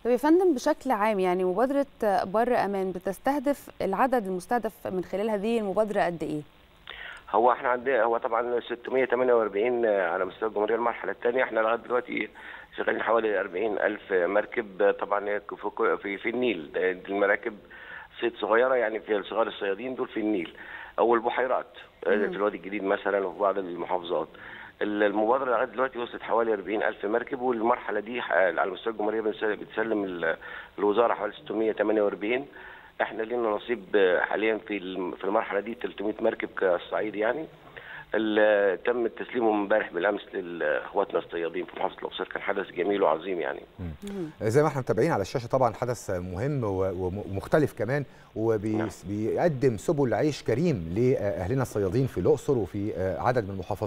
طب يا فندم بشكل عام يعني مبادرة بر أمان بتستهدف العدد المستهدف من خلال هذه المبادرة قد إيه؟ هو احنا عندنا هو طبعا 648 على مستوى الجمهوريه المرحله الثانيه احنا لغايه دلوقتي شغالين حوالي 40 الف مركب طبعا في في, في النيل دي المراكب صيد صغيره يعني في صغار الصيادين دول في النيل او البحيرات في الوادي الجديد مثلا وفي بعض المحافظات المبادره لغايه دلوقتي وصلت حوالي 40 الف مركب والمرحله دي على مستوى الجمهوريه بتسلم الوزاره حوالي 648 احنا لنا نصيب حاليا في في المرحله دي 300 مركب كالصعيد يعني تم تسليمهم امبارح بالامس لاخواتنا الصيادين في محافظه الاقصر كان حدث جميل وعظيم يعني زي ما احنا متابعين على الشاشه طبعا حدث مهم ومختلف كمان وبيقدم سبل عيش كريم لاهلنا الصيادين في الاقصر وفي عدد من المحافظات